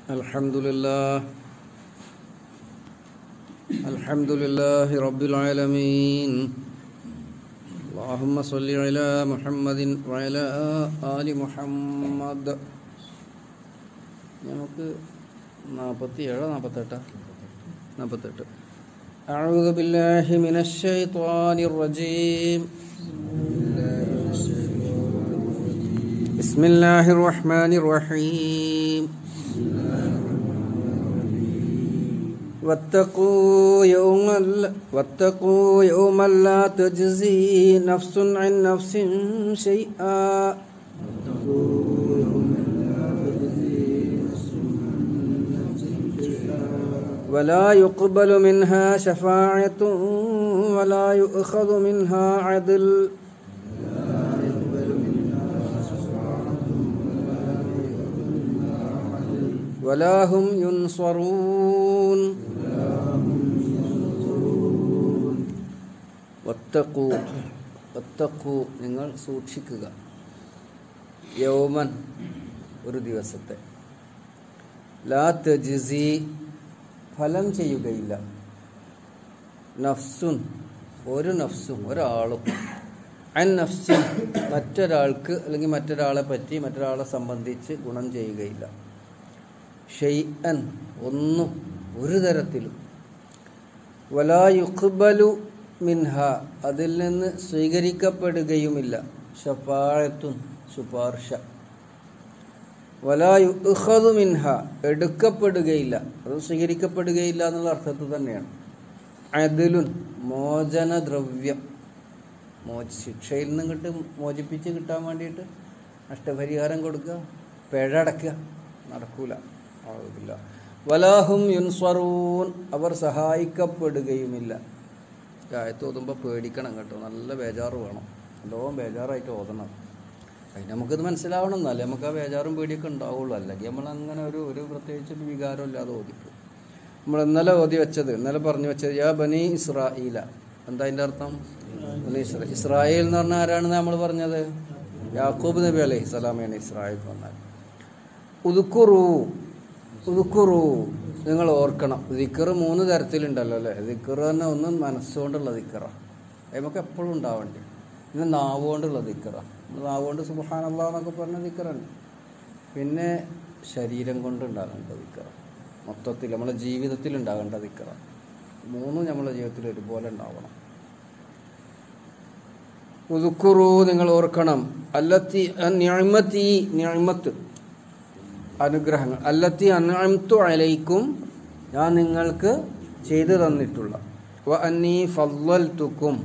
الحمد لله الحمد لله رب العالمين اللهم صل على محمد وعلى آل محمد നമുക്ക് നാൽപ്പത്തി ഏഴോ നാൽപ്പത്തെട്ടാ നാൽപ്പത്തെട്ട് أعوذ بالله من الشيطان الرجيم بسم الله الرحمن الرحيم واتقوا يوما واتقوا يوما لا تجزي نفس عن نفس شيئا ولا يقبل منها شفاعة ولا يؤخذ منها عدل ولا هم ينصرون വത്തക്കൂ വത്തക്കൂ നിങ്ങൾ സൂക്ഷിക്കുക യൗമൻ ഒരു ദിവസത്തെ ലാ തജിസി ഫലം ചെയ്യുകയില്ല നഫ്സുൻ ഒരു നഫ്സും ഒരാളും അൻ നഫ്സുൻ മറ്റൊരാൾക്ക് അല്ലെങ്കിൽ മറ്റൊരാളെ പറ്റി മറ്റൊരാളെ സംബന്ധിച്ച് ഗുണം ചെയ്യുകയില്ല ഷെയ്അൻ ഒന്നും ഒരു തരത്തിലും വലാ യുഖ്ബലു മിൻഹ അതിൽ നിന്ന് സ്വീകരിക്കപ്പെടുകയുമില്ല ഷഫാഴത്തും ശുപാർശ വലാ യുഖദു മിൻഹ എടുക്കപ്പെടുകയില്ല അത് സ്വീകരിക്കപ്പെടുകയില്ല എന്നുള്ള അർത്ഥത്തിൽ തന്നെയാണ് അതിലുൻ മോചനദ്രവ്യം മോച ശിക്ഷയിൽ നിന്ന് കിട്ട് മോചിപ്പിച്ച് കിട്ടാൻ വേണ്ടിയിട്ട് നഷ്ടപരിഹാരം കൊടുക്കുക പിഴ അടക്കുക നടക്കൂല ആവില്ല വലാഹും യുൻസ്വറൂൻ അവർ സഹായിക്കപ്പെടുകയുമില്ല ആയത്ത് ഓതുമ്പോൾ പേടിക്കണം കേട്ടോ നല്ല ബേജാറ് വേണം നല്ലോണം ബേജാറായിട്ട് ഓതണം അതിന് നമുക്കിത് മനസ്സിലാവണം എന്നല്ലേ നമുക്ക് ആ ബേജാറും പേടിയൊക്കെ ഉണ്ടാവുള്ളൂ അല്ലെങ്കിൽ നമ്മൾ അങ്ങനെ ഒരു ഒരു പ്രത്യേകിച്ച് ഒരു വികാരം ഇല്ലാതെ ഓതിക്കും നമ്മൾ ഇന്നലെ ഓതി വെച്ചത് ഇന്നലെ പറഞ്ഞു വെച്ചത് യാ ബനി ഇസ്രായേല എന്താ അതിൻ്റെ അർത്ഥം ബനി ഇസ്രാ ഇസ്രായേൽ എന്ന് പറഞ്ഞാൽ ആരാണെന്ന് നമ്മൾ പറഞ്ഞത് യാക്കൂബ് നബി അലൈഹി സ്വലാമയാണ് ഇസ്രായേൽ എന്ന് പറഞ്ഞാൽ ഉദുക്കുറു ഉദുക്കുറു നിങ്ങൾ ഓർക്കണം ദിക്കറ് മൂന്ന് തരത്തിലുണ്ടല്ലോ അല്ലേ ദിക്കറ് തന്നെ ഒന്ന് മനസ്സുകൊണ്ടുള്ള ദിക്കറാണ് നമുക്ക് എപ്പോഴും ഉണ്ടാവേണ്ടി പിന്നെ നാവുകൊണ്ടുള്ള ദിക്കറാണ് നാവുകൊണ്ട് സുബഹാനല്ല എന്നൊക്കെ പറഞ്ഞ ദിക്കറാണ് പിന്നെ ശരീരം കൊണ്ട് ഉണ്ടാകേണ്ട ദിക്കറ മൊത്തത്തിൽ നമ്മളെ ജീവിതത്തിൽ ഉണ്ടാകേണ്ട ദിക്കറ മൂന്നും നമ്മളെ ജീവിതത്തിൽ ഒരുപോലെ ഉണ്ടാവണം ഉദുക്കുറു നിങ്ങൾ ഓർക്കണം അല്ലത്തി ഞാമത്തി ഞാമത്ത് അനുഗ്രഹങ്ങൾ അല്ലത്തി അനഅംതു അലൈക്കും ഞാൻ നിങ്ങൾക്ക് ചെയ്തു തന്നിട്ടുള്ള വ അന്നീ ഫദ്വൽതുക്കും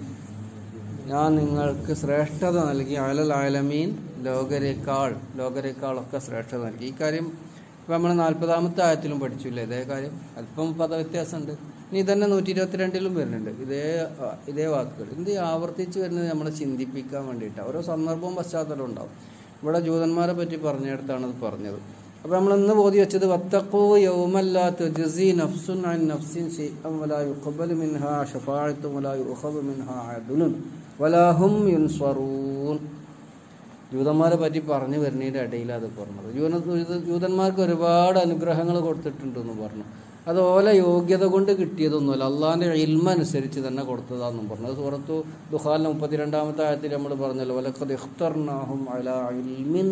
ഞാൻ നിങ്ങൾക്ക് ശ്രേഷ്ഠത നൽകി അലൽ ആലമീൻ ലോകരേക്കാൾ ലോകരേക്കാളൊക്കെ ശ്രേഷ്ഠത നൽകി ഈ കാര്യം ഇപ്പം നമ്മൾ നാൽപ്പതാമത്തെ ആയത്തിലും പഠിച്ചില്ലേ ഇതേ കാര്യം അല്പം പദവ്യത്യാസമുണ്ട് ഇനി തന്നെ നൂറ്റി ഇരുപത്തിരണ്ടിലും വരുന്നുണ്ട് ഇതേ ഇതേ വാക്കുകൾ ഇത് ആവർത്തിച്ച് വരുന്നത് നമ്മളെ ചിന്തിപ്പിക്കാൻ വേണ്ടിയിട്ടാണ് ഓരോ സന്ദർഭവും പശ്ചാത്തലം ഉണ്ടാവും ഇവിടെ ജൂതന്മാരെ പറ്റി പറഞ്ഞിടത്താണ് അത് പറഞ്ഞത് അപ്പോൾ നമ്മൾ ഇന്ന് ബോധി വെച്ചത് വത്തക്കൂ യൗമല്ലാ തുജ്സി നഫ്സുൻ അൻ നഫ്സിൻ ശൈഅൻ വലാ യുഖബലു മിൻഹാ ഷഫാഅത്തുൻ വലാ യുഖദു മിൻഹാ അദ്ലുൻ വലാ ഹും യുൻസറൂൻ ജൂതന്മാരെ പറ്റി പറഞ്ഞു വരുന്നതിൻ്റെ ഇടയിലാണ് അത് പറഞ്ഞത് ജൂത ജൂതന്മാർക്ക് ഒരുപാട് അനുഗ്രഹങ്ങൾ കൊടുത്തിട്ടുണ്ടെന്ന് പറഞ്ഞു അത് ഓല യോഗ്യത കൊണ്ട് കിട്ടിയതൊന്നുമല്ല അള്ളാഹിൻ്റെ ഇൽമ അനുസരിച്ച് തന്നെ കൊടുത്തതാണെന്നും പറഞ്ഞു അത് സുഹൃത്തു ദുഹാലിന് മുപ്പത്തിരണ്ടാമത്തെ ആയത്തിൽ നമ്മൾ പറഞ്ഞല്ലോ വലക്കത് ഇഖ്തർനാഹും അല ഇൽമിൻ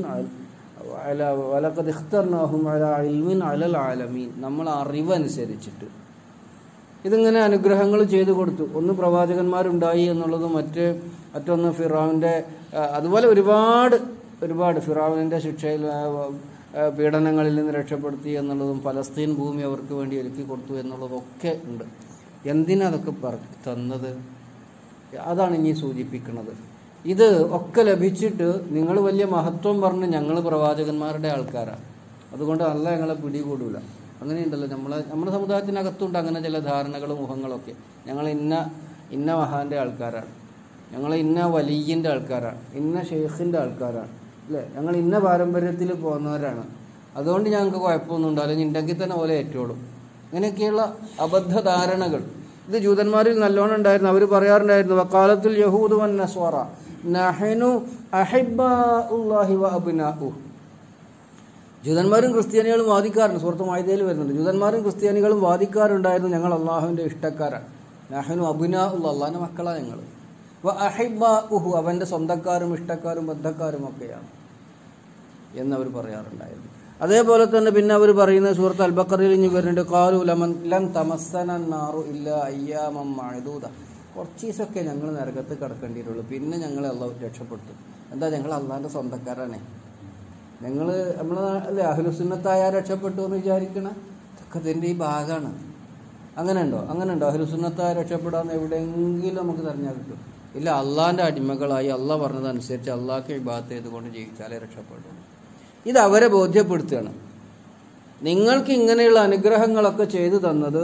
അല വലക്കത് ഇഖ്തർനാഹും അല ഇൽമിൻ അലൽ ആലമീൻ നമ്മൾ അറിവനുസരിച്ചിട്ട് ഇതിങ്ങനെ അനുഗ്രഹങ്ങൾ ചെയ്തു കൊടുത്തു ഒന്ന് പ്രവാചകന്മാരുണ്ടായി എന്നുള്ളത് മറ്റ് മറ്റൊന്ന് ഫിറാവിൻ്റെ അതുപോലെ ഒരുപാട് ഒരുപാട് ഫിറാവിൻ്റെ ശിക്ഷയിൽ പീഡനങ്ങളിൽ നിന്ന് രക്ഷപ്പെടുത്തി എന്നുള്ളതും പലസ്തീൻ ഭൂമി അവർക്ക് വേണ്ടി ഒരുക്കി കൊടുത്തു എന്നുള്ളതൊക്കെ ഉണ്ട് എന്തിനാ അതൊക്കെ പറ തന്നത് അതാണ് ഇനി സൂചിപ്പിക്കുന്നത് ഇത് ഒക്കെ ലഭിച്ചിട്ട് നിങ്ങൾ വലിയ മഹത്വം പറഞ്ഞ് ഞങ്ങൾ പ്രവാചകന്മാരുടെ ആൾക്കാരാണ് അതുകൊണ്ട് അല്ല ഞങ്ങളെ പിടികൂടൂല അങ്ങനെയുണ്ടല്ലോ നമ്മളെ നമ്മുടെ സമുദായത്തിനകത്തുണ്ട് അങ്ങനെ ചില ധാരണകളും മുഖങ്ങളൊക്കെ ഞങ്ങൾ ഇന്ന ഇന്ന മഹാന്റെ ആൾക്കാരാണ് ഞങ്ങൾ ഇന്ന വലിയൻ്റെ ആൾക്കാരാണ് ഇന്ന ഷെയ്ഖിൻ്റെ ആൾക്കാരാണ് അല്ലേ ഞങ്ങൾ ഇന്ന പാരമ്പര്യത്തിൽ പോകുന്നവരാണ് അതുകൊണ്ട് ഞങ്ങൾക്ക് കുഴപ്പമൊന്നും ഉണ്ടാവില്ല ഉണ്ടെങ്കിൽ തന്നെ ഓലെ ഏറ്റോളും ഇങ്ങനെയൊക്കെയുള്ള അബദ്ധ ധാരണകൾ ഇത് ജൂതന്മാരിൽ നല്ലോണം ഉണ്ടായിരുന്നു അവർ പറയാറുണ്ടായിരുന്നു വക്കാലത്തുൽ യഹൂദ് വൻ നസ്വാറ നഹനു അഹിബ്ബാഉല്ലാഹി വ അബ്നാഉ ജൂതന്മാരും ക്രിസ്ത്യാനികളും വാദിക്കാറുണ്ട് സുഹൃത്ത് മായതയിൽ വരുന്നുണ്ട് ജൂതന്മാരും ക്രിസ്ത്യാനികളും വാദിക്കാറുണ്ടായിരുന്നു ഞങ്ങൾ അള്ളാഹുവിൻ്റെ ഇഷ്ടക്കാരാണ് നഹനു അബുനാ ഉള്ള അള്ളാഹിൻ്റെ മക്കളാണ് ഞങ്ങൾ അഹിബ ഉഹു അവൻ്റെ സ്വന്തക്കാരും ഇഷ്ടക്കാരും ബന്ധക്കാരും ഒക്കെയാണ് എന്നവർ പറയാറുണ്ടായിരുന്നു അതേപോലെ തന്നെ പിന്നെ അവർ പറയുന്ന സുഹൃത്ത് അൽബക്കറിൽ ഇനി വരുന്നുണ്ട് കാലു ലമൻ ലം തമസ്സനാറു ഇല്ല അയ്യാമം മഴദൂത കുറച്ച് ദിവസമൊക്കെ ഞങ്ങൾ നരകത്ത് കിടക്കേണ്ടിയിട്ടുള്ളൂ പിന്നെ ഞങ്ങൾ അള്ളാഹ് രക്ഷപ്പെട്ടു എന്താ ഞങ്ങൾ അള്ളാഹിൻ്റെ സ്വന്തക്കാരാണേ ഞങ്ങൾ നമ്മൾ അല്ലേ അഹ്ലുസുന്നത്തായ രക്ഷപ്പെട്ടു എന്ന് വിചാരിക്കണ ഇതൊക്കെ ഇതിൻ്റെ ഈ ഭാഗമാണ് അങ്ങനെ ഉണ്ടോ അങ്ങനെ ഉണ്ടോ അഹ്ലുസുന്നത്തായ രക്ഷപ്പെടാന്ന് എവിടെയെങ്കിലും നമുക്ക് തെരഞ്ഞാൽ കിട്ടും ഇല്ല അള്ളാഹിൻ്റെ അടിമകളായി അള്ളാഹ് പറഞ്ഞതനുസരിച്ച് അള്ളാഹ്ക്ക് വിഭാഗത്ത് ചെയ്തുകൊണ്ട് ജീവിച്ചാലേ രക്ഷപ്പെടുള്ളൂ ഇത് അവരെ ബോധ്യപ്പെടുത്തുകയാണ് നിങ്ങൾക്ക് ഇങ്ങനെയുള്ള അനുഗ്രഹങ്ങളൊക്കെ ചെയ്തു തന്നത്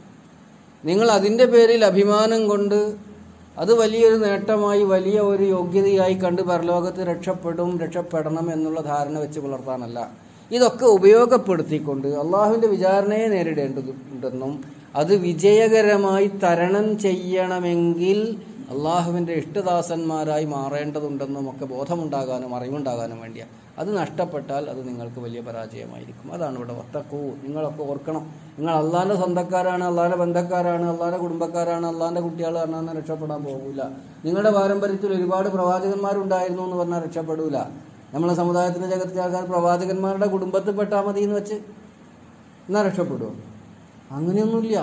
നിങ്ങൾ അതിൻ്റെ പേരിൽ അഭിമാനം കൊണ്ട് അത് വലിയൊരു നേട്ടമായി വലിയ ഒരു യോഗ്യതയായി കണ്ട് പരലോകത്ത് രക്ഷപ്പെടും രക്ഷപ്പെടണം എന്നുള്ള ധാരണ വെച്ച് പുലർത്താനല്ല ഇതൊക്കെ ഉപയോഗപ്പെടുത്തിക്കൊണ്ട് അള്ളാഹുവിൻ്റെ വിചാരണയെ നേരിടേണ്ടതുണ്ടെന്നും അത് വിജയകരമായി തരണം ചെയ്യണമെങ്കിൽ അള്ളാഹുവിൻ്റെ ഇഷ്ടദാസന്മാരായി മാറേണ്ടതുണ്ടെന്നും ഒക്കെ ബോധമുണ്ടാകാനും അറിവുണ്ടാകാനും വേണ്ടിയാണ് അത് നഷ്ടപ്പെട്ടാൽ അത് നിങ്ങൾക്ക് വലിയ പരാജയമായിരിക്കും അതാണ് ഇവിടെ വത്തക്കൂ നിങ്ങളൊക്കെ ഓർക്കണം നിങ്ങൾ അള്ളാഹിൻ്റെ സ്വന്തക്കാരാണ് അള്ളാഹിൻ്റെ ബന്ധക്കാരാണ് അള്ളാഹിൻ്റെ കുടുംബക്കാരാണ് അള്ളാഹിൻ്റെ കുട്ടികളാണെന്ന് രക്ഷപ്പെടാൻ പോകില്ല നിങ്ങളുടെ പാരമ്പര്യത്തിൽ ഒരുപാട് പ്രവാചകന്മാരുണ്ടായിരുന്നു എന്ന് പറഞ്ഞാൽ രക്ഷപ്പെടൂല നമ്മളെ സമുദായത്തിൻ്റെ ജഗത്തിലെ ആൾക്കാർ പ്രവാചകന്മാരുടെ കുടുംബത്തിൽ പെട്ടാൽ മതി എന്ന് വെച്ച് എന്നാൽ രക്ഷപ്പെടുമോ അങ്ങനെയൊന്നുമില്ല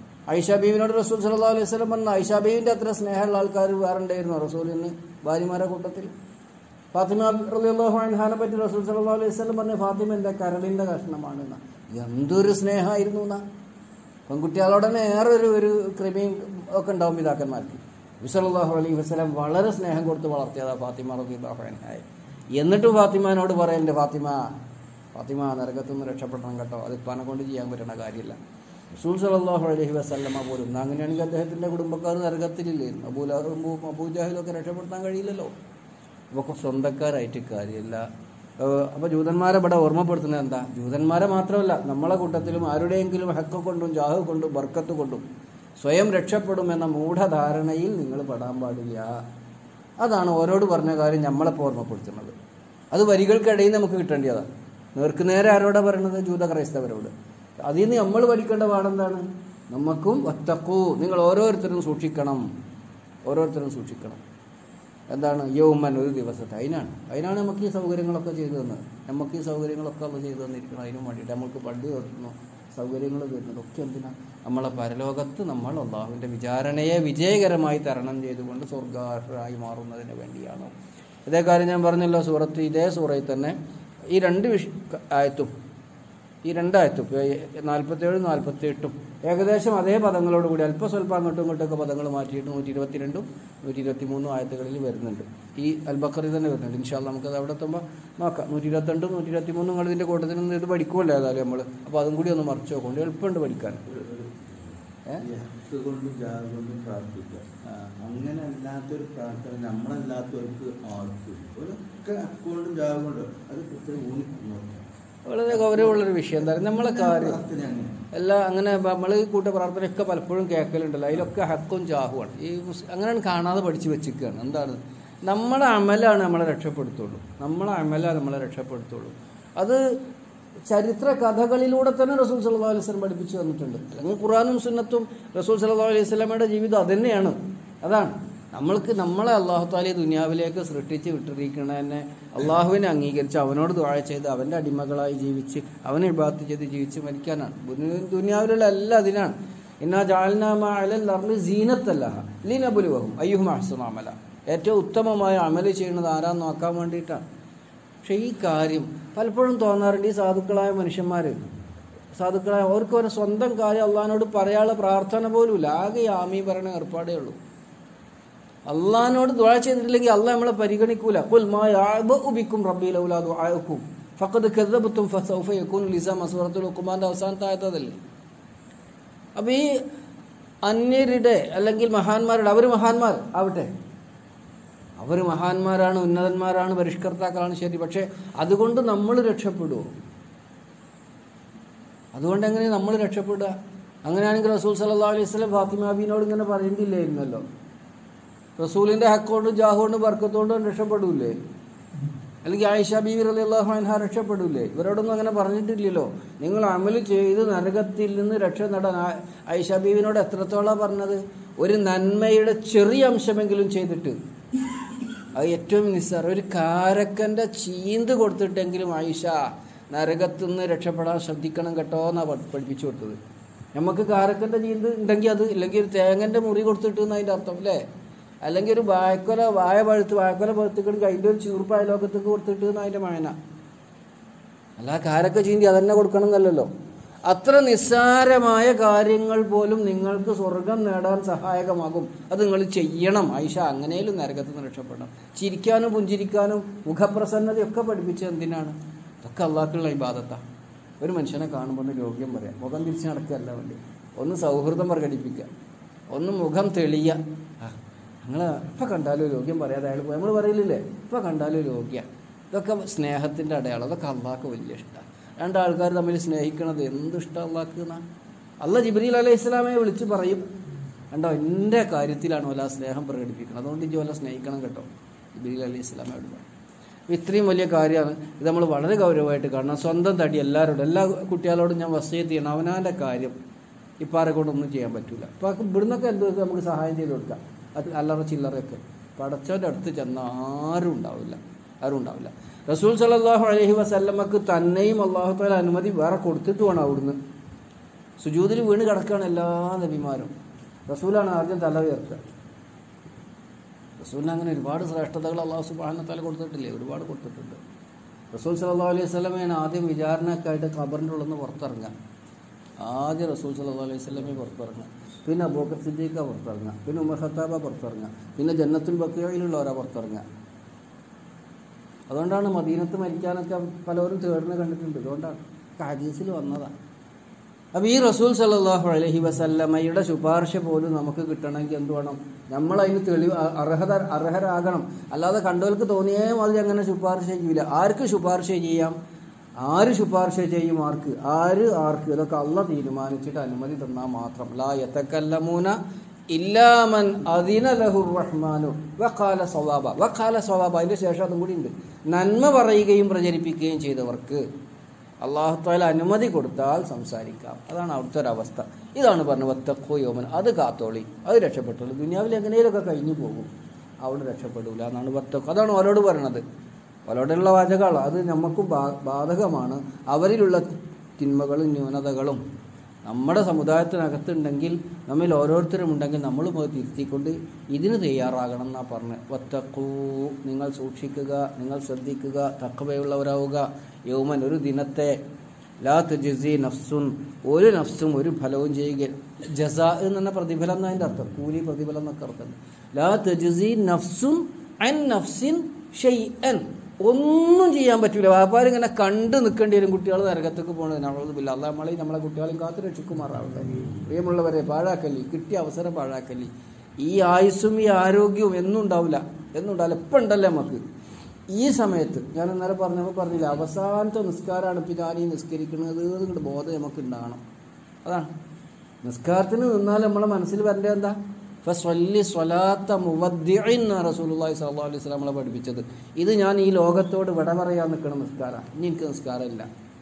ഐഷ ബീവിനോട് റസൂൽ സല്ലാ അലൈഹി സ്വലം പറഞ്ഞ ഐഷ ബീവിൻ്റെ അത്ര സ്നേഹമുള്ള ആൾക്കാർ വേറെ ഉണ്ടായിരുന്നു റസൂലിന് ഭാര്യമാരുടെ കൂട്ടത്തിൽ ഫാത്തിമ റളിയല്ലാഹു അൻഹാനെ പറ്റി റസൂൽ സല്ലല്ലാഹു അലൈഹി വസല്ലം പറഞ്ഞ ഫാത്തിമ എൻ്റെ കരളിൻ്റെ കഷ്ണമാണ് എന്നാ എന്തൊരു സ്നേഹമായിരുന്നു എന്നാ പെൺകുട്ടികളോടനെ ഏറെ ഒരു ഒരു ക്രിമിയും ഒക്കെ ഉണ്ടാവും പിതാക്കന്മാർക്ക് വിസലല്ലാഹു അലൈഹി വസല്ലം വളരെ സ്നേഹം കൊടുത്ത് വളർത്തിയതാ ഫാത്തിമ റളിയല്ലാഹു അൻഹായെ എന്നിട്ടും ഫാത്തിമാനോട് പറയല്ലേ ഫാത്തിമ ഫാത്തിമ നരകത്തു നിന്ന് രക്ഷപ്പെടണം കേട്ടോ അത് ഇപ്പാനെ കൊണ്ട് ചെയ്യാൻ പറ്റുന്ന കാര്യമില്ല റസൂൽ സല്ലല്ലാഹു അലൈഹി വസല്ലമ പോലും എന്നാ അങ്ങനെയാണെങ്കിൽ അദ്ദേഹത്തിൻ്റെ കുടുംബക്കാർ നരകത്തിലില്ലായിരുന്നു അബൂലാഹും അബൂജാഹിലൊക്കെ രക്ഷപ്പെടുത്താൻ കഴിയില്ലല്ലോ അപ്പോൾ സ്വന്തക്കാരായിട്ട് കാര്യമില്ല അപ്പോൾ ജൂതന്മാരെ ഇവിടെ ഓർമ്മപ്പെടുത്തുന്നത് എന്താ ജൂതന്മാരെ മാത്രമല്ല നമ്മളെ കൂട്ടത്തിലും ആരുടെയെങ്കിലും ഹക്ക കൊണ്ടും ജാഹു കൊണ്ടും ബർക്കത്ത് കൊണ്ടും സ്വയം രക്ഷപ്പെടുമെന്ന മൂഢധാരണയിൽ നിങ്ങൾ പെടാൻ പാടില്ല അതാണ് ഓരോട് പറഞ്ഞ കാര്യം നമ്മളെപ്പോൾ ഓർമ്മപ്പെടുത്തുന്നത് അത് വരികൾക്കിടയിൽ നമുക്ക് കിട്ടേണ്ടതാണ് നേർക്ക് നേരെ ആരോടാ പറയണത് ജൂത ക്രൈസ്തവരോട് അതിൽ നിന്ന് നമ്മൾ പഠിക്കേണ്ട പാടെന്താണ് നമുക്കും ഒത്തക്കൂ നിങ്ങൾ ഓരോരുത്തരും സൂക്ഷിക്കണം ഓരോരുത്തരും സൂക്ഷിക്കണം എന്താണ് യൗമൻ ഒരു ദിവസത്തെ അതിനാണ് അതിനാണ് നമുക്ക് ഈ സൗകര്യങ്ങളൊക്കെ ചെയ്തു തന്നത് നമുക്ക് ഈ സൗകര്യങ്ങളൊക്കെ അത് ചെയ്തു തന്നിരിക്കണം അതിനും വേണ്ടിയിട്ട് നമുക്ക് പണ്ട് തരുന്നു സൗകര്യങ്ങൾ തരുന്നത് ഒക്കെ എന്തിനാ നമ്മളെ പരലോകത്ത് നമ്മൾ അള്ളാഹുവിൻ്റെ വിചാരണയെ വിജയകരമായി തരണം ചെയ്തുകൊണ്ട് സ്വർഗാർഹരായി മാറുന്നതിന് വേണ്ടിയാണ് ഇതേ കാര്യം ഞാൻ പറഞ്ഞല്ലോ സൂറത്ത് ഇതേ സൂറയിൽ തന്നെ ഈ രണ്ട് വിഷ ആയത്തും ഈ രണ്ടായത്തും നാൽപ്പത്തേഴും നാൽപ്പത്തി എട്ടും ഏകദേശം അതേ പദങ്ങളോട് കൂടി അല്പം സ്വല്പം അങ്ങോട്ടും ഇങ്ങോട്ടൊക്കെ പദങ്ങൾ മാറ്റിയിട്ട് നൂറ്റി ഇരുപത്തിരണ്ടും നൂറ്റി ഇരുപത്തി മൂന്നും ആയത്തുകളിൽ വരുന്നുണ്ട് ഈ അൽബക്കറി തന്നെ വരുന്നുണ്ട് ഇൻഷാല് നമുക്കത് അവിടെ എത്തുമ്പോൾ നോക്കാം നൂറ്റി ഇരുപത്തിരണ്ടും നൂറ്റി ഇരുപത്തി മൂന്നും നിങ്ങൾ ഇതിൻ്റെ കൂട്ടത്തിൽ നിന്ന് ഇത് പഠിക്കുമല്ലോ ഏതായാലും നമ്മൾ അപ്പോൾ അതും കൂടി ഒന്ന് മറിച്ച് നോക്കൊണ്ട് എളുപ്പമുണ്ട് പഠിക്കാൻ ഹക്ക് കൊണ്ടും ജാത കൊണ്ടും പ്രാർത്ഥിക്കുക അങ്ങനെ അല്ലാത്തൊരു പ്രാർത്ഥന നമ്മളല്ലാത്തവർക്ക് ആർക്കും ഒരൊക്കെ ഹക്ക് കൊണ്ടും ജാത കൊണ്ടും അത് ഇത്ര ഊന്നിക്കുന്നു വളരെ ഗൗരവമുള്ളൊരു വിഷയം എന്താ പറയുക നമ്മളെ കാര്യം പ്രാർത്ഥന അങ്ങനെ എല്ലാം അങ്ങനെ നമ്മൾ ഈ കൂട്ട പ്രാർത്ഥനയൊക്കെ പലപ്പോഴും കേൾക്കലുണ്ടല്ലോ അതിലൊക്കെ ഹക്കും ചാഹുവാണ് ഈ മുസ്- അങ്ങനെയാണ് കാണാതെ പഠിച്ച് വെച്ചിരിക്കുകയാണ് എന്താണ് നമ്മളെ അമലാണ് നമ്മളെ രക്ഷപ്പെടുത്തുള്ളൂ നമ്മളെ അമലാണ് നമ്മളെ രക്ഷപ്പെടുത്തുള്ളൂ അത് ചരിത്ര കഥകളിലൂടെ തന്നെ റസൂൽ സല്ലല്ലാഹു അലൈഹി വസല്ലം പഠിപ്പിച്ചു തന്നിട്ടുണ്ട് അല്ലെങ്കിൽ ഖുറാനും സുന്നത്തും റസൂൽ സല്ലല്ലാഹു അലൈഹി വസല്ലമയുടെ ജീവിതം അത് തന്നെയാണ് അതാണ് നമ്മൾക്ക് നമ്മളെ അള്ളാഹു താലി ദുനിയാവിലേക്ക് സൃഷ്ടിച്ച് വിട്ടിരിക്കണതന്നെ അള്ളാഹുവിനെ അംഗീകരിച്ച് അവനോട് ദുആ ചെയ്ത് അവൻ്റെ അടിമകളായി ജീവിച്ച് അവനെ ഇബാത്ത് ചെയ്ത് ജീവിച്ച് മരിക്കാനാണ് ദുനി- ദുനിയാവിലുള്ള എല്ലാം അതിനാണ് ഇന്നാ ജാൽനാമ അലൽ അർളി സീനത്തല്ല ലീനബുലുവഹും അയ്യുഹും അഹ്സനു അമല ഏറ്റവും ഉത്തമമായ അമല് ചെയ്യുന്നത് ആരാന്ന് നോക്കാൻ വേണ്ടിയിട്ടാണ് പക്ഷെ ഈ കാര്യം പലപ്പോഴും തോന്നാറുണ്ട് ഈ സാധുക്കളായ മനുഷ്യന്മാർ സാധുക്കളായ അവർക്ക് ഒരു സ്വന്തം കാര്യം അള്ളഹാനോട് പറയാനുള്ള പ്രാർത്ഥന പോലുമില്ല ആകെ ഈ ആമീ പറയുന്ന ഏർപ്പാടേ ഉള്ളൂ അള്ളഹാനോട് ദുആ ചെയ്തിട്ടില്ലെങ്കിൽ അള്ളാഹ് നമ്മളെ പരിഗണിക്കൂല ഖുൽ മാ യഅബഉ ബിക്കും റബ്ബി ലൗലാ ദുആഉക്കും ഫഖദ് കദ്ദബതും ഫസൗഫ യകൂനു ലിസാമ സൂറത്തുൽ ലുഖ്മാന്റെ അവസാനത്തെ ആയത്തതല്ലേ അപ്പോൾ ഈ അന്യരുടെ അല്ലെങ്കിൽ മഹാന്മാരുടെ അവർ മഹാന്മാർ ആവട്ടെ അവർ മഹാന്മാരാണ് ഉന്നതന്മാരാണ് പരിഷ്കർത്താക്കളാണ് ശരി പക്ഷേ അതുകൊണ്ട് നമ്മൾ രക്ഷപ്പെടുമോ അതുകൊണ്ട് എങ്ങനെ നമ്മൾ രക്ഷപ്പെടുക അങ്ങനെയാണെങ്കിൽ റസൂൽ സല്ലല്ലാഹു അലൈഹി വസല്ലം ഫാത്തിമ ബീനോട് ഇങ്ങനെ പറയേണ്ടിയില്ലായിരുന്നല്ലോ റസൂലിന്റെ ഹക്കോണ്ടും ജാഹോണ്ടും ബർക്കത്തോണ്ടും രക്ഷപ്പെടൂലേ അല്ലെങ്കിൽ ആയിഷ ബീവി അലി അള്ളാഹു അൻഹ രക്ഷപ്പെടൂലേ ഇവരോടൊന്നും അങ്ങനെ പറഞ്ഞിട്ടില്ലല്ലോ നിങ്ങൾ അമല് ചെയ്ത് നരകത്തിൽ നിന്ന് രക്ഷ നേടാൻ ആ- ആയിഷ ബീവിനോട് എത്രത്തോളാണ് പറഞ്ഞത് ഒരു നന്മയുടെ ചെറിയ അംശമെങ്കിലും ചെയ്തിട്ട് അത് ഏറ്റവും നിസ്സാർ ഒരു കാരക്കൻ്റെ ചീന്ത് കൊടുത്തിട്ടെങ്കിലും ആയിഷ നരകത്തിൽ നിന്ന് രക്ഷപ്പെടാൻ ശ്രദ്ധിക്കണം കേട്ടോ എന്നാണ് പഠിപ്പിച്ചു കൊടുത്തത് നമുക്ക് കാരക്കൻ്റെ ചീന്ത് ഉണ്ടെങ്കിൽ അത് ഇല്ലെങ്കിൽ ഒരു തേങ്ങൻ്റെ മുറി കൊടുത്തിട്ട് എന്ന് അതിൻ്റെ അർത്ഥം അല്ലേ അല്ലെങ്കിൽ ഒരു വായക്കൊല വായ പഴുത്ത് വായക്കൊല പഴുത്തിക്കണെങ്കിൽ അതിൻ്റെ ഒരു ചീർപ്പ് അയലോകത്തേക്ക് കൊടുത്തിട്ട് എന്ന് അതിൻ്റെ മായന അല്ല കാരക്ക ചീന്തി അതന്നെ കൊടുക്കണം എന്നല്ലല്ലോ അത്ര നിസ്സാരമായ കാര്യങ്ങൾ പോലും നിങ്ങൾക്ക് സ്വർഗം നേടാൻ സഹായകമാകും അത് നിങ്ങൾ ചെയ്യണം ആയിഷ അങ്ങനെയും നരകത്തിൽ നിന്ന് രക്ഷപ്പെടണം ചിരിക്കാനും പുഞ്ചിരിക്കാനും മുഖപ്രസന്നതയൊക്കെ പഠിപ്പിച്ചത് എന്തിനാണ് ഇതൊക്കെ അള്ളാഹ്ക്കുള്ള ഇബാദത്താ ഒരു മനുഷ്യനെ കാണുമ്പോൾ ഒന്ന് യോഗ്യം പറയാം മുഖം തിരിച്ച് നടക്കുകയല്ല വേണ്ടി ഒന്ന് സൗഹൃദം പ്രകടിപ്പിക്കുക ഒന്ന് മുഖം തെളിയ ഞങ്ങൾ ഇപ്പം കണ്ടാലും യോഗ്യം പറയാതെ അയാൾ നമ്മൾ പറയില്ലേ ഇപ്പം കണ്ടാലും യോഗ്യ ഇതൊക്കെ സ്നേഹത്തിൻ്റെ അടയാളം അതൊക്കെ അള്ളാഹ്ക്ക് വലിയ ഇഷ്ടമാണ് രണ്ടാൾക്കാർ തമ്മിൽ സ്നേഹിക്കണത് എന്ത് ഇഷ്ടം അള്ളാഹ്ക്ക് എന്നാ അല്ല ജിബ്രീൽ അലൈഹി ഇസ്ലാമയെ വിളിച്ച് പറയും കണ്ടോ എൻ്റെ കാര്യത്തിലാണ് ഓല സ്നേഹം പ്രകടിപ്പിക്കുന്നത് അതുകൊണ്ട് ഇജ്ജ് ഓല സ്നേഹിക്കണം കേട്ടോ ജിബ്രീൽ അലൈഹി ഇസ്ലാമയോട് പറയും അപ്പൊ ഇത്രയും വലിയ കാര്യമാണ് ഇത് നമ്മൾ വളരെ ഗൗരവമായിട്ട് കാണണം സ്വന്തം തടി എല്ലാവരോടും എല്ലാ കുട്ടികളോടും ഞാൻ വസീത്ത് ചെയ്യണം അവനാൻ്റെ കാര്യം ഇപ്പാരെ കൊണ്ടൊന്നും ചെയ്യാൻ പറ്റില്ല അപ്പോൾ ഇവിടുന്നൊക്കെ എന്ത് നമുക്ക് സഹായം ചെയ്ത് കൊടുക്കാം അത് അല്ലറ ചില്ലറയൊക്കെ പടച്ചവൻ്റെ അടുത്ത് ചെന്ന ആരും ഉണ്ടാവില്ല ആരും ഉണ്ടാവില്ല റസൂൽ സല്ലല്ലാഹു അലൈഹി വസല്ലമക്ക് തന്നെയും അള്ളാഹു താല അനുമതി വേറെ കൊടുത്തിട്ട് വേണം അവിടുന്ന് സുജൂദിൽ വീണ് കിടക്കുകയാണ് എല്ലാ നബിമാരും റസൂലാണ് ആദ്യം തല ഉയർത്തുക റസൂലിന് അങ്ങനെ ഒരുപാട് ശ്രേഷ്ഠതകൾ അള്ളാഹു സുബാന തല കൊടുത്തിട്ടില്ലേ ഒരുപാട് കൊടുത്തിട്ടുണ്ട് റസൂൽ സല്ലല്ലാഹു അലൈഹി വസല്ലമയാണ് ആദ്യം വിചാരണക്കായിട്ട് ഖബറിൻ്റെ ഉള്ളിൽ നിന്ന് പുറത്തിറങ്ങുക ആദ്യം റസൂൽ സല്ലല്ലാഹു അലൈഹി വസല്ലമയെ പുറത്തിറങ്ങുക പിന്നെ അബൂക്കർ സിദ്ദീഖ പുറത്തിറങ്ങുക പിന്നെ ഉമർ ഖത്താബ പുറത്തിറങ്ങുക പിന്നെ ജന്നത്തുൽ ബക്കിയയിലുള്ളവരാ പുറത്തിറങ്ങുക അതുകൊണ്ടാണ് മദീനത്ത് മരിക്കാനൊക്കെ പലരും തേടുന്ന കണ്ടിട്ടുണ്ട് അതുകൊണ്ടാണ് ഹദീസിൽ വന്നതാണ് അപ്പോൾ ഈ റസൂൽ സല്ലല്ലാഹു അലൈഹി വസല്ലമയുടെ ശുപാർശ പോലും നമുക്ക് കിട്ടണമെങ്കിൽ എന്ത് വേണം നമ്മൾ അതിന് തെളിവ് അ- അർഹത അർഹരാകണം അല്ലാതെ കണ്ടവർക്ക് തോന്നിയേ മാതിരി അങ്ങനെ ശുപാർശ ചെയ്യില്ല ആർക്ക് ശുപാർശ ചെയ്യാം ആര് ശുപാർശ ചെയ്യും ആർക്ക് ആര് ആർക്ക് ഇതൊക്കെ അള്ള തീരുമാനിച്ചിട്ട് അനുമതി തന്നാൽ മാത്രം ലാ യതക്കല്ലമൂന ഇല്ലാമൻ അതിന ലഹുർ റഹ്മാനു വഖാല സവാബ വഖാല സവാബ അതിന്റെ ശേഷം അതും കൂടി ഉണ്ട് നന്മ പറയുകയും പ്രചരിപ്പിക്കുകയും ചെയ്തവർക്ക് അള്ളാഹുത്താല അനുമതി കൊടുത്താൽ സംസാരിക്കാം അതാണ് അവിടുത്തെ ഒരവസ്ഥ ഇതാണ് പറഞ്ഞത് വത്തക്കോ യോമൻ അത് കാത്തോളി അത് രക്ഷപ്പെട്ടുള്ളൂ ദുനിയാവിൽ എങ്ങനെയൊക്കെ കഴിഞ്ഞു പോകും അവിടെ രക്ഷപ്പെടൂല എന്നാണ് വത്തക്കോ അതാണ് ഓരോട് പറയണത് ഓരോടുള്ള വാചകമാണ് അത് നമുക്കും ബാ- ബാധകമാണ് അവരിലുള്ള തിന്മകളും ന്യൂനതകളും നമ്മുടെ സമുദായത്തിനകത്തുണ്ടെങ്കിൽ നമ്മിൽ ഓരോരുത്തരും ഉണ്ടെങ്കിൽ നമ്മളും അത് തിരുത്തിക്കൊണ്ട് ഇതിന് തയ്യാറാകണം എന്നാണ് പറഞ്ഞത് വത്തക്കൂ നിങ്ങൾ സൂക്ഷിക്കുക നിങ്ങൾ ശ്രദ്ധിക്കുക തക്കവയുള്ളവരാവുക യൗമൻ ഒരു ദിനത്തെ ലാ തുജസി നഫ്സുൻ ഒരു നഫ്സും ഒരു ഫലവും ചെയ്യുക ജസ എന്ന് പറഞ്ഞ പ്രതിഫലം എന്നതിൻ്റെ അർത്ഥം കൂലി പ്രതിഫലം എന്നൊക്കെ അർത്ഥം ലാ തുജസി നഫ്സുൻ അൻ നഫ്സിൻ ഷെയ്അൻ ഒന്നും ചെയ്യാൻ പറ്റൂല വ്യാപാരം ഇങ്ങനെ കണ്ടു നിൽക്കേണ്ടി വരും കുട്ടികൾ നരകത്തേക്ക് പോകണത് നമ്മളതില്ല അല്ല നമ്മളെ നമ്മളെ കുട്ടികളെയും കാത്തു രക്ഷിക്കുമാറാവട്ടെ പ്രിയമുള്ളവരെ പാഴാക്കല്ലി കിട്ടിയ അവസരം പാഴാക്കല്ലി ഈ ആയുസ്സും ഈ ആരോഗ്യവും എന്നും ഉണ്ടാവില്ല എന്നും ഉണ്ടാവില്ല ഇപ്പം ഉണ്ടല്ലോ നമുക്ക് ഈ സമയത്ത് ഞാൻ ഇന്നലെ പറഞ്ഞപ്പോൾ പറഞ്ഞില്ല അവസാനത്തെ നിസ്കാരമാണ് ഇപ്പം ഞാൻ ഈ നിസ്കരിക്കുന്നത് എന്നിട്ട് ബോധം നമുക്ക് ഉണ്ടാകണം അതാണ് നിസ്കാരത്തിന് നിന്നാൽ നമ്മളെ മനസ്സിൽ വരേണ്ടത് എന്താ ഫസ്വല്ലി സ്വലാത്ത മുവദ്ദിഇൻ റസൂലുള്ളാഹി സ്വല്ലല്ലാഹു അലൈഹി വസല്ലം നമ്മളെ പഠിപ്പിച്ചത് ഇത് ഞാൻ ഈ ലോകത്തോട് വിട പറയാൻ നിൽക്കണ നിസ്കാരം ഇനി എനിക്ക് നിസ്കാരമില്ല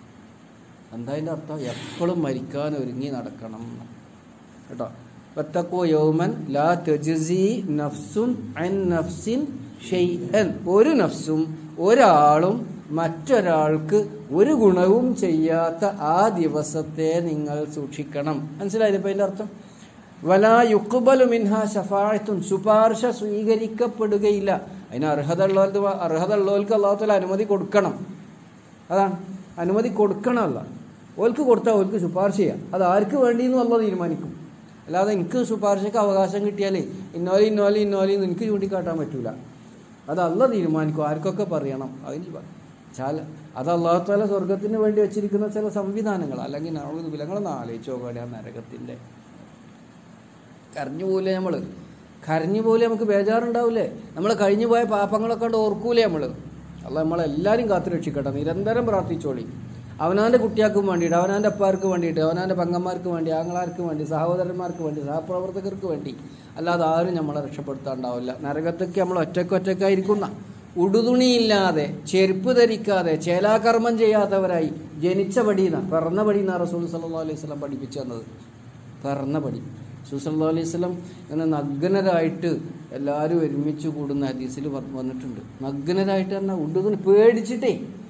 എന്താ അതിൻ്റെ അർത്ഥം എപ്പോഴും മരിക്കാൻ ഒരുങ്ങി നടക്കണം എന്ന്. കേട്ടോ വത്തക്കോ യൗമൻ ലാ തജ്സി നഫ്സുൻ അൻ നഫ്സിൻ ഷെയ്അൻ ഒരു നഫ്സും ഒരാളും മറ്റൊരാൾക്ക് ഒരു ഗുണവും ചെയ്യാത്ത ആ ദിവസത്തെ നിങ്ങൾ സൂക്ഷിക്കണം മനസ്സിലായില്ലേ ഇപ്പം അതിൻ്റെ അർത്ഥം വലാ യുക്ബലു മിൻഹ ഷഫായത്തുൻ ശുപാർശ സ്വീകരിക്കപ്പെടുകയില്ല അതിന് അർഹത ഉള്ളവർക്ക് അർഹത ഉള്ളവർക്ക് അള്ളാഹുത്തല അനുമതി കൊടുക്കണം അതാണ് അനുമതി കൊടുക്കണമല്ല ഓൽക്ക് കൊടുത്താൽ ഓൽക്ക് ശുപാർശ ചെയ്യാം അത് ആർക്ക് വേണ്ടിയെന്നും അല്ല തീരുമാനിക്കും അല്ലാതെ എനിക്ക് ശുപാർശയ്ക്ക് അവകാശം കിട്ടിയാലേ ഇന്നോലി ഇന്നോലി ഇന്നോലി എന്ന് എനിക്ക് ചൂണ്ടിക്കാട്ടാൻ പറ്റൂല അത് അല്ല തീരുമാനിക്കും ആർക്കൊക്കെ പറയണം അതിന് പ- ചാല അത് അള്ളാഹുത്താല സ്വർഗത്തിന് വേണ്ടി വെച്ചിരിക്കുന്ന ചില സംവിധാനങ്ങൾ അല്ലെങ്കിൽ നാളെ വിലങ്ങളൊന്ന് ആലോചിച്ച് നോക്കുകയാണ് ആ നരകത്തിൻ്റെ കരഞ്ഞു പോകില്ലേ നമ്മൾ കരഞ്ഞു പോലെ നമുക്ക് ബേജാറുണ്ടാവില്ലേ നമ്മൾ കഴിഞ്ഞു പോയ പാപങ്ങളൊക്കെ കൊണ്ട് ഓർക്കൂലേ നമ്മൾ അല്ല നമ്മളെല്ലാവരും കാത്തു രക്ഷിക്കട്ടെ നിരന്തരം പ്രാർത്ഥിച്ചോളി അവനാൻ്റെ കുട്ടിയാൾക്കും വേണ്ടിയിട്ട് അവനാൻ്റെ അപ്പാർക്ക് വേണ്ടിയിട്ട് അവനാൻ്റെ പങ്കന്മാർക്ക് വേണ്ടി ആങ്ങളാർക്ക് വേണ്ടി സഹോദരന്മാർക്ക് വേണ്ടി സഹപ്രവർത്തകർക്ക് വേണ്ടി അല്ലാതെ ആരും നമ്മളെ രക്ഷപ്പെടുത്താണ്ടാവില്ല നരകത്തൊക്കെ നമ്മൾ ഒറ്റയ്ക്ക് ഒറ്റയ്ക്കായിരിക്കുന്ന ഉടുതുണിയില്ലാതെ ചെരുപ്പ് ധരിക്കാതെ ചേലാകർമ്മം ചെയ്യാത്തവരായി ജനിച്ച പടിയെന്ന പിറന്ന പടിയെന്ന റസൂൽ സല്ലാ അലൈഹി സ്വലം പഠിപ്പിച്ചു തന്നത് പിറന്ന പടി റസൂൽ സല്ലാ അലൈഹി സ്വലം ഇങ്ങനെ നഗ്നരായിട്ട് എല്ലാവരും ഒരുമിച്ച് കൂടുന്ന ഹദീസിൽ വ- വന്നിട്ടുണ്ട് നഗ്നരായിട്ട് പറഞ്ഞാൽ ഉടുതുണി പേടിച്ചിട്ടേ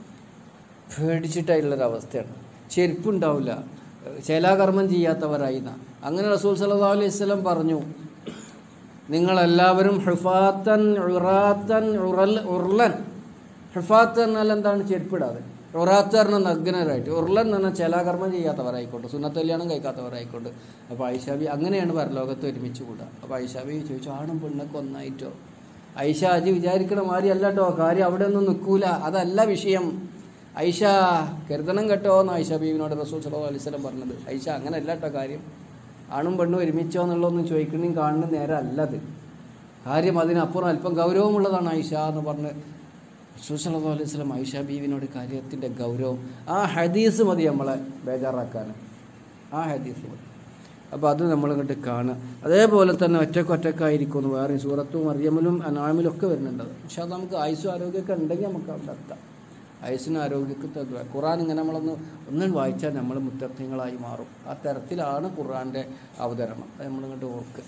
പേടിച്ചിട്ടായിട്ടുള്ളൊരവസ്ഥയാണ് ചെരുപ്പുണ്ടാവില്ല ചേലാകർമ്മം ചെയ്യാത്തവരായി എന്നാ. അങ്ങനെ റസൂൽ സല്ലാ അലൈഹി സ്വലം പറഞ്ഞു നിങ്ങളെല്ലാവരും ഹുഫാത്തൻ ഉറാത്തൻ ഉറൽ ഉർലൻ ഹുഫാത്ത് എന്നാൽ എന്താണ് ചെരുപ്പിടാതെ ഉറാത്ത് പറഞ്ഞ നഗ്നരായിട്ട് ഉർലൻ എന്ന് പറഞ്ഞാൽ ചേലാകർമ്മം ചെയ്യാത്തവരായിക്കോട്ടെ സുന്നത്ത് കല്യാണം കഴിക്കാത്തവരായിക്കോട്ടെ അപ്പോൾ ഐഷാബി അങ്ങനെയാണ് പരലോകത്ത് ഒരുമിച്ച് കൂടുക അപ്പോൾ ഐഷാബി ചോദിച്ചു ആണും പെണ്ണൊക്കെ ഒന്നായിട്ടോ ഐഷ അജി വിചാരിക്കണ മാതിരി അല്ല കേട്ടോ കാര്യം അവിടെ ഒന്നും നിൽക്കൂല അതല്ല വിഷയം ഐഷ കരുതണം കേട്ടോ എന്ന് ഐഷ ബീവിനോട് റസൂൽ സല്ലല്ലാഹു അലൈഹി വസല്ലം പറഞ്ഞത് ഐഷ അങ്ങനെ അല്ല കേട്ടോ കാര്യം ആണും പെണ്ണും ഒരുമിച്ചോ എന്നുള്ളതൊന്നും ചോദിക്കണേയും കാണുന്ന നേരം അല്ലത് കാര്യം അതിനപ്പുറം അല്പം ഗൗരവമുള്ളതാണ് ഐഷ എന്ന് പറഞ്ഞ് റസൂൽ സല്ലല്ലാഹു അലൈഹി വസല്ലം ഐഷ ബീവിനോട് കാര്യത്തിൻ്റെ ഗൗരവം ആ ഹദീസ് മതി നമ്മളെ ബേജാറാക്കാൻ ആ ഹദീസ് മതി അപ്പോൾ അത് നമ്മളിങ്ങോട്ട് കാണുക അതേപോലെ തന്നെ ഒറ്റക്ക് ഒറ്റക്കായിരിക്കും വേറെ സൂറത്തും മറിയമിലും അനാമിലും ഒക്കെ വരുന്നുണ്ട് പക്ഷെ അത് നമുക്ക് ആയുസ്സും ആരോഗ്യമൊക്കെ ഉണ്ടെങ്കിൽ നമുക്ക് അവിടെ എത്താം ആയുസ്സിനും ആരോഗ്യത്തെ ദുആ. ഖുറാൻ ഇങ്ങനെ നമ്മളൊന്ന് ഒന്നും വായിച്ചാൽ നമ്മൾ മുത്തർത്ഥ്യങ്ങളായി മാറും ആ തരത്തിലാണ് ഖുറാൻ്റെ അവതരണം അത് നമ്മളിങ്ങോട്ട് ഓർക്കുക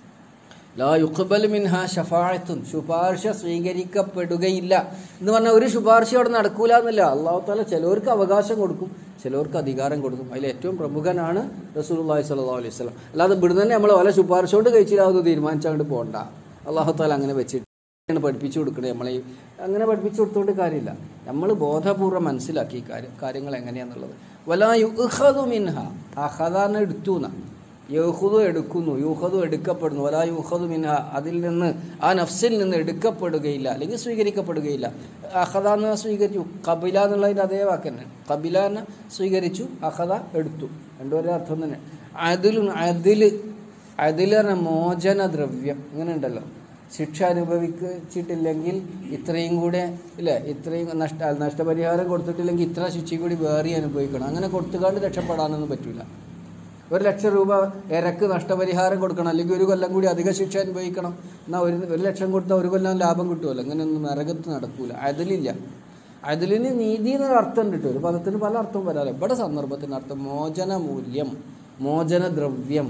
ലാ യുഖബൽ മിൻഹ ഷഫാഅത്തുൻ ശുപാർശ സ്വീകരിക്കപ്പെടുകയില്ല എന്ന് പറഞ്ഞാൽ ഒരു ശുപാർശ അവിടെ നടക്കൂല എന്നല്ല അള്ളാഹു താല ചിലവർക്ക് അവകാശം കൊടുക്കും ചിലവർക്ക് അധികാരം കൊടുക്കും അതിൽ ഏറ്റവും പ്രമുഖനാണ് റസൂലുള്ളാഹി സ്വല്ലല്ലാഹു അലൈഹി വസല്ലം അല്ലാതെ ഇവിടെ തന്നെ നമ്മൾ വല്ല ശുപാർശ കൊണ്ട് കഴിച്ചില്ലാതെ തീരുമാനിച്ചങ്ങോട്ട് പോകണ്ട അള്ളാഹു താല അങ്ങനെ വെച്ചിട്ട് ആണ് പഠിപ്പിച്ചു കൊടുക്കണേ നമ്മളെ ഈ- അങ്ങനെ പഠിപ്പിച്ചു കൊടുത്തോണ്ട് കാര്യമില്ല നമ്മൾ ബോധപൂർവ്വം മനസ്സിലാക്കി ഈ കാര്യം കാര്യങ്ങൾ എങ്ങനെയാന്നുള്ളത് വലാ യുഹദു മിൻഹ അഹദാന്ന് എടുത്തു എന്നാ യൂഹദു എടുക്കുന്നു യൂഹദു എടുക്കപ്പെടുന്നു വലാ യൂഹദു മിൻഹ അതിൽ നിന്ന് ആ നഫ്സിൽ നിന്ന് എടുക്കപ്പെടുകയില്ല അല്ലെങ്കിൽ സ്വീകരിക്കപ്പെടുകയില്ല അഹദ എന്ന് സ്വീകരിച്ചു കബില എന്നുള്ളതിൻ്റെ അതേ വാക്ക് തന്നെ കബില എന്ന് സ്വീകരിച്ചു അഹദ എടുത്തു രണ്ടുപേരുടെ അർത്ഥം തന്നെ അതിലും അതിൽ അതിൽ പറഞ്ഞ മോചന ദ്രവ്യം ഇങ്ങനെ ഉണ്ടല്ലോ ശിക്ഷ അനുഭവിച്ചിട്ടില്ലെങ്കിൽ ഇത്രയും കൂടെ ഇല്ലേ ഇത്രയും നഷ്ട നഷ്ടപരിഹാരം കൊടുത്തിട്ടില്ലെങ്കിൽ ഇത്ര ശിക്ഷ കൂടി വേറെ അനുഭവിക്കണം അങ്ങനെ കൊടുത്തുകാണ്ട് രക്ഷപ്പെടാനൊന്നും പറ്റില്ല ഒരു ലക്ഷം രൂപ ഇരക്ക് നഷ്ടപരിഹാരം കൊടുക്കണം അല്ലെങ്കിൽ ഒരു കൊല്ലം കൂടി അധിക ശിക്ഷ അനുഭവിക്കണം എന്നാൽ ഒരു ഒരു ലക്ഷം കൊടുത്താൽ ഒരു കൊല്ലം ലാഭം കിട്ടുമല്ലോ അങ്ങനെയൊന്നും നരകത്ത് നടക്കൂല അതിലില്ല അതിലിന് നീതി എന്നൊരു അർത്ഥം ഉണ്ട് കേട്ടോ ഒരു പദത്തിന് പല അർത്ഥവും വരാമല്ലോ ഇവിടെ സന്ദർഭത്തിന് അർത്ഥം മോചന മൂല്യം മോചന ദ്രവ്യം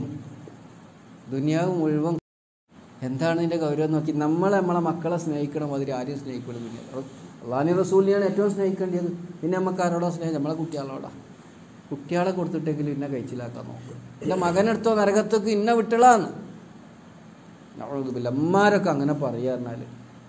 ദുനിയാവ് മുഴുവൻ എന്താണ് ഇതിൻ്റെ ഗൗരവം എന്ന് നോക്കി നമ്മൾ നമ്മളെ മക്കളെ സ്നേഹിക്കണം മാതിരി ആരെയും സ്നേഹിക്കണമെന്നില്ല അള്ളാഹി റസൂലിനെയാണ് ഏറ്റവും സ്നേഹിക്കേണ്ടത് പിന്നെ നമുക്ക് ആരോടാ സ്നേഹം നമ്മളെ കുട്ടികളോടാ കുട്ടികളെ കൊടുത്തിട്ടെങ്കിലും ഇന്ന കഴിച്ചിലാക്കാൻ നോക്കും എൻ്റെ മകനെടുത്തോ നരകത്തേക്ക് ഇന്ന വിട്ടളാന്ന് അമ്മാരൊക്കെ അങ്ങനെ പറയുക പറഞ്ഞാൽ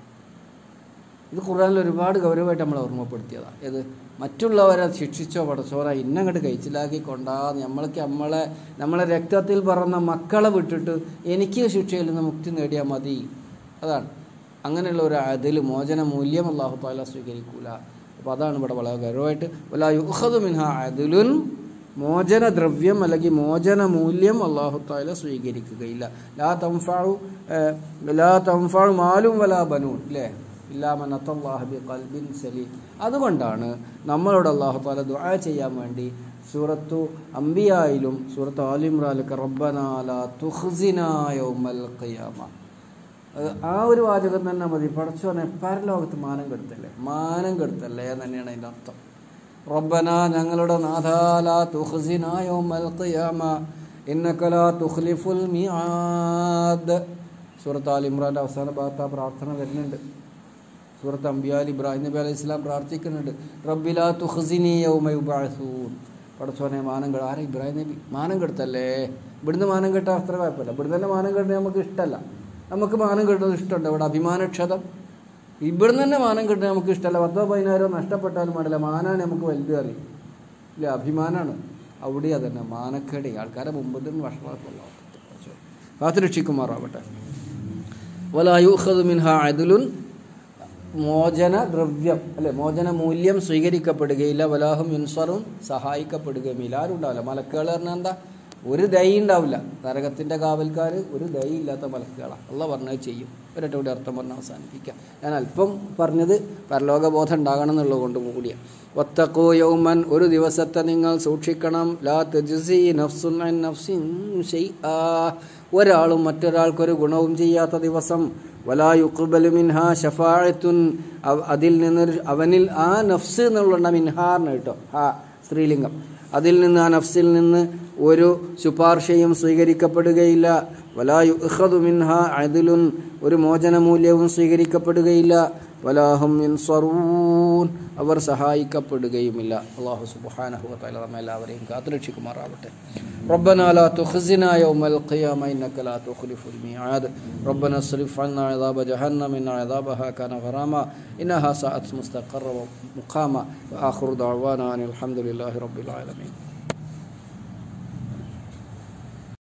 ഇത് ഖുറാനിൽ ഒരുപാട് ഗൗരവമായിട്ട് നമ്മൾ ഓർമ്മപ്പെടുത്തിയതാണ് ഇത് മറ്റുള്ളവരെ ശിക്ഷിച്ചോ പടച്ചോറ ഇന്നങ്ങോട്ട് കഴിച്ചിലാക്കി കൊണ്ടാ നമ്മൾക്ക് നമ്മളെ നമ്മളെ രക്തത്തിൽ പറന്ന മക്കളെ വിട്ടിട്ട് എനിക്ക് ശിക്ഷയിൽ നിന്ന് മുക്തി നേടിയാൽ മതി അതാണ് അങ്ങനെയുള്ള ഒരു അതിൽ മോചന മൂല്യം അള്ളാഹു താല സ്വീകരിക്കൂല അപ്പോൾ അതാണ് ഇവിടെ വളരെ ഗൗരവമായിട്ട് വലാ യുഹദു മിൻഹ അതിലുൻ മോചന ദ്രവ്യം അല്ലെങ്കിൽ മോചന മൂല്യം അള്ളാഹു താല സ്വീകരിക്കുകയില്ല ലാ തംഫാഴു ലാ തംഫാഴു മാലും വലാ ബനൂൻ അല്ലേ ഇല്ലാമനത്തല്ലാഹബി കൽബിൻ സലീം അതുകൊണ്ടാണ് നമ്മളോട് അള്ളാഹു താല ദുആ ചെയ്യാൻ വേണ്ടി സൂറത്തു അംബിയായിലും സൂറത്ത് ആലിമ്രാലൊക്കെ റബ്ബനാല തുഹ്സിനായൗമൽ ഖിയാമ അത് ആ ഒരു വാചകം തന്നെ മതി പടച്ചോനെ പരലോകത്ത് മാനം കെടുത്തല്ലേ മാനം കെടുത്തല്ലേ എന്ന് തന്നെയാണ് അതിൻ്റെ അർത്ഥം റബ്ബന ഞങ്ങളുടെ നാഥാല തുഹ്സിനായൗമൽ ഖിയാമ ഇന്നക്കലാ തുഖ്ലിഫുൽ മിആദ് സൂറത്ത് ആൽ ഇമ്രാൻ്റെ അവസാന ഭാഗത്ത് ആ പ്രാർത്ഥന വരുന്നുണ്ട് സൂറത്ത് അംബിയാൽ ഇബ്രാഹിം നബി അലൈഹി ഇസ്ലാം പ്രാർത്ഥിക്കുന്നുണ്ട് റബ്ബിലാ തുഹ്സിനി യൗമ യുബഅസൂൻ പടച്ചോനെ മാനം കെട ആരാ ഇബ്രാഹിം നബി മാനം കെടുത്തല്ലേ ഇവിടുന്ന് മാനം കെട്ടാൻ അത്ര കുഴപ്പമില്ല ഇവിടുന്ന് തന്നെ മാനം കെട്ടുന്നത് നമുക്ക് ഇഷ്ടമല്ല നമുക്ക് മാനം കെട്ടുന്നത് ഇഷ്ടമുണ്ട് ഇവിടെ അഭിമാനക്ഷതം ഇവിടുന്ന് തന്നെ മാനം കെട്ടുന്നത് നമുക്ക് ഇഷ്ടമല്ല പത്തോ പതിനായിരോ നഷ്ടപ്പെട്ടാലും വേണ്ടില്ല മാനാണ് നമുക്ക് വലുത് അറിയും ഇല്ല അഭിമാനമാണ് അവിടെ അതന്നെ മാനക്കേട് ആൾക്കാരെ മുമ്പ് നിന്ന് വഷളാക്കല്ലോ കാത്തുരക്ഷിക്കുമാറാവട്ടെ വലായുഹദ് മിൻഹ അദുലുൻ മോചന ദ്രവ്യം അല്ലെ മോചന മൂല്യം സ്വീകരിക്കപ്പെടുകയില്ല വലാഹും യുൻസറും സഹായിക്കപ്പെടുകയുമില്ല ആരും ഉണ്ടാവില്ല മലക്കുകൾ പറഞ്ഞാൽ എന്താ ഒരു ദയ ഉണ്ടാവില്ല നരകത്തിൻ്റെ കാവൽക്കാർ ഒരു ദയ ഇല്ലാത്ത മലക്കുകളാണ് അള്ള പറഞ്ഞത് ചെയ്യും ഒരൊറ്റ കൂടി അർത്ഥം പറഞ്ഞ് അവസാനിപ്പിക്കാം ഞാൻ അല്പം പറഞ്ഞത് പരലോകബോധം ഉണ്ടാകണം എന്നുള്ളത് കൊണ്ട് കൂടിയാണ് ഒത്തക്കോ യൗമൻ ഒരു ദിവസത്തെ നിങ്ങൾ സൂക്ഷിക്കണം ലാ തെജസി നഫ്സുൻ അൻ നഫ്സിൻ ഷൈആ ഒരാളും മറ്റൊരാൾക്കൊരു ഗുണവും ചെയ്യാത്ത ദിവസം വലാ യുഖ്ബലു മിൻഹ ഷഫാഅത്തുൻ അവ- അതിൽ നിന്ന് അവനിൽ ആ നഫ്സ് എന്നുള്ള മിൻഹാറിന് കേട്ടോ ആ സ്ത്രീലിംഗം അതിൽ നിന്ന് ആ നഫ്സിൽ നിന്ന് ഒരു ശുപാർശയും സ്വീകരിക്കപ്പെടുകയില്ല വലാ യുഖദു മിൻഹ അദിലുൻ ഒരു മോചനമൂല്യവും സ്വീകരിക്കപ്പെടുകയില്ല വലാഹും യൻസറൂൻ അവർ സഹായിക്കപ്പെടുകയുമില്ല അള്ളാഹു സുബ്ഹാനഹു വതആല നമ്മെ എല്ലാവരെയും കാത്തുരക്ഷിക്കുമാറാവട്ടെ ربنا لا تخزنا يوم القيامة إنك لا تخلف الميعاد ربنا اصرف عنا عذاب جهنم إن عذابها كان غراما إنها ساءت مستقرا ومقاما وآخر دعوانا أن الحمد لله رب العالمين